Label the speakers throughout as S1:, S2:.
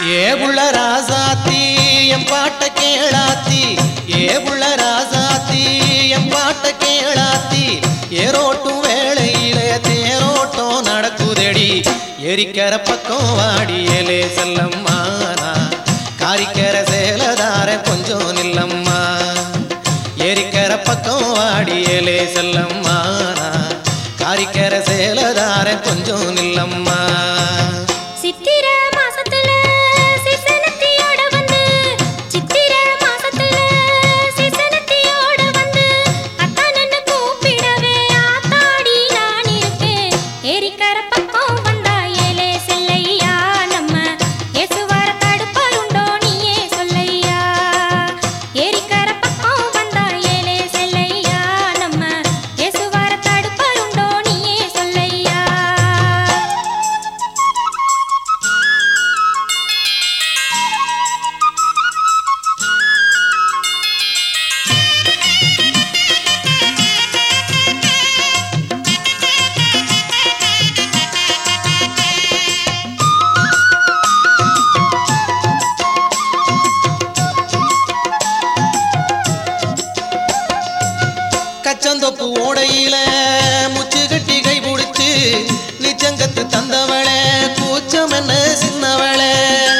S1: ஏ புள்ள ராசாத்தி என் பாட்ட கேளாத்தி ஏ புள்ள ராசாத்தி என் பாட்ட கேளாத்தி ஏரோட்டும் வேளையில தேரோட்டம் நடக்குதடி எரிக்கிற பக்கம் வாடியலே செல்லம்மானா காரிக்கிற சேலதார கொஞ்சம் நில்லம்மா எரிக்கிற பக்கம் வாடியலே செல்லம்மானா காரிக்கிற சேலதார கொஞ்சம் நில்லம்மா
S2: சித்திர மாசத்துல சிசனத்தியோட வந்து சித்திர மாசத்துல சிசனத்தியோட வந்து அத்தானன்னு கூப்பிடவே ஆத்தாடி நான் இருப்பேன் ஏரிக்கர பக்கம் வந்தா ஏலே செல்லையா நம்ம இயேசுவார தடுப்பாருண்டோ நீயே சொல்லையா ஏரிக்கர பக்கம் வந்தா ஏலே செல்லையா நம்ம இயேசுவார தடுப்பாருண்டோ நீயே சொல்லையா
S1: கச்சந்தொப்பு ஓடையில முச்சு கட்டி கை பிடிச்சு நிச்சங்கத்து தந்தவளே கூச்சம் என்ன சின்னவளே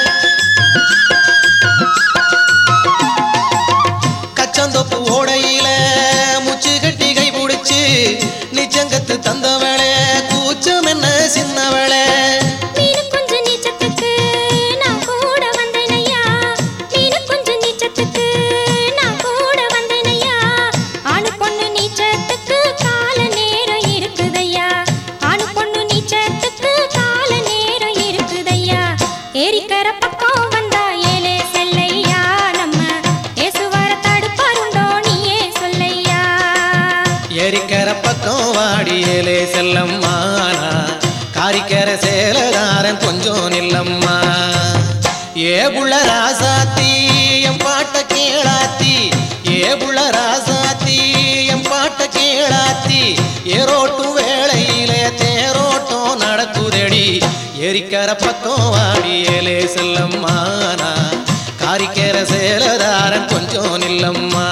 S1: கச்சந்தொப்பு ஓடையில முச்சு கட்டி கை பிடிச்சு நிச்சங்கத்து தந்தவளே கூச்சம் என்ன சின்னவளே
S2: மீனு கொஞ்சம் நீச்சத்துக்கு நான் கூட வந்தேனையா மீனு கொஞ்சம் நீச்சத்துக்கு நான் கூட வந்தேனையா ஆணு பொண்ணு நீச்சத்துக்கு கால நேரம் இருக்குதையா ஆணு பொண்ணு நீச்சத்துக்கு கால நேரம் இருக்குதையா ஏரிக்கர பக்கம் வந்தா ஏலே செல்லையா நம்ம ஏசுவார தடுப்பாருண்டோ நீயே சொல்லையா
S1: எரிக்கிற பக்கம் வாடியலே செல்லம்மானா காரிக்கிற சேலதாரன் கொஞ்சம் நில்லம்மா ஏ புள்ள ராசாத்தி என் பாட்ட கேளாத்தி ஏ புள்ள ராசாத்தி என் பாட்ட கேளாத்தி ஏரோட்டும் வேளையில தேரோட்டம் நடக்குதடி எரிக்கிற பக்கம் வாடியலே செல்லம்மானா காரிக்கிற சேலதாரன் கொஞ்சம் நில்லம்மா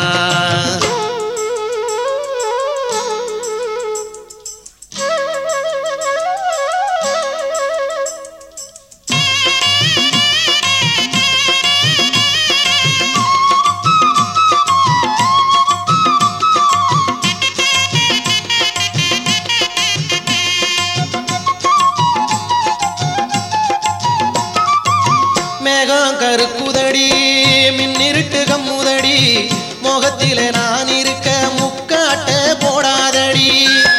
S1: மேகம் கருக்குதடி மின்னிருட்டு கம்முதடி முகத்திலே நான் இருக்க முக்காட்ட போடாதடி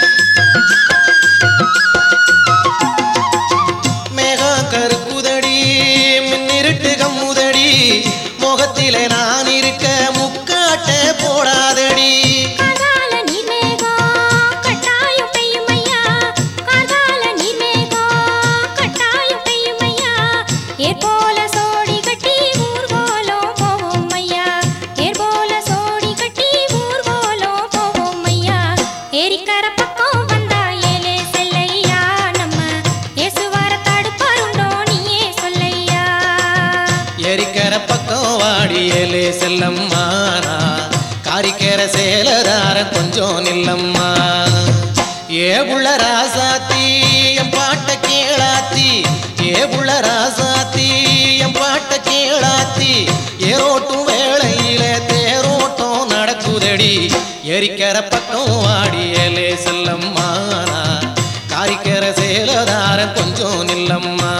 S1: மேகம் கருக்குதடி மின்னிருட்டு கம்முதடி முகத்திலே நான் இருக்க முக்காட்ட போடாதடி
S2: கார்கால நீர்மேகம் கட்டாயம் பெய்யுமையா கார்கால நீர்மேகம் கட்டாயம் பெய்யுமையா ஏர் போல சோடி கட்டி ஊர்கோலம் போவோம் ஐயா ஏர் போல சோடி கட்டி ஊர்கோலம் போவோம் ஐயா ஏரிக்கர பக்கம் வந்தா ஏலே செல்லையா நம்ம இயேசுவார தடுப்பாருண்டோ நீயே சொல்லையா
S1: எரிக்கிற பக்கம் வாடியலே செல்லம்மானா காரிக்கிற சேலதார கொஞ்சம் நில்லம்மா ஏ புள்ள ராசாத்தி என் பாட்ட கேளாத்தி ஏ புள்ள ராசாத்தி என் பாட்ட கேளாத்தி ஏரோட்டும் வேளையில தேரோட்டம் நடக்குதடி எரிக்கிற பக்கம் வாடியலே செல்லம்மானா காரிக்கிற சேலதார கொஞ்சம் நில்லம்மா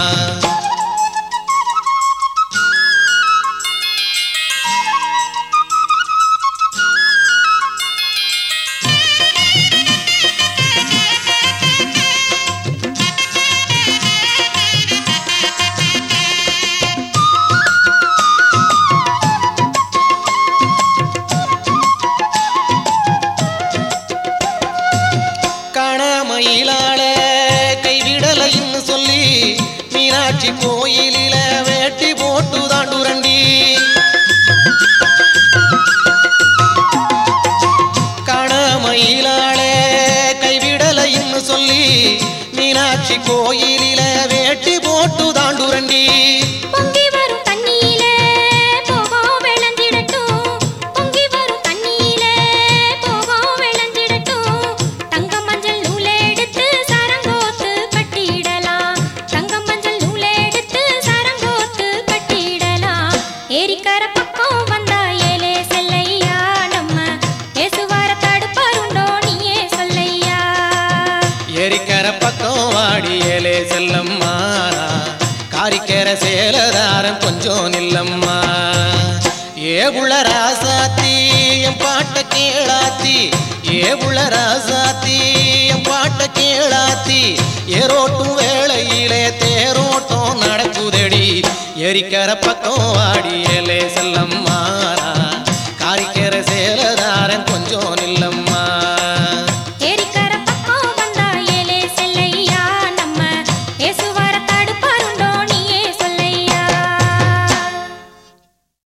S1: காணாமயிலாள கைவிடலைன்னு சொல்லி மீனாட்சி கோயிலில வேட்டி போட்டு தாண்டுரண்டி காணாமயிலாள கைவிடலைன்னு சொல்லி மீனாட்சி கோயிலில வேட்டி போட்டு தாண்டுரண்டி
S2: பொங்க
S1: காரிக்கர சேலதாரம் கொஞ்சம் நில்லம்மா ஏ புள்ள ராசாத்தி என் பாட்ட கேளாத்தி ஏ புள்ள ராசாத்தி என் பாட்ட கேளாத்தி ஏரோட்டும் வேளையிலே தேரோட்டம் நடக்குதடி எரிக்கர பக்கம் வாடியலே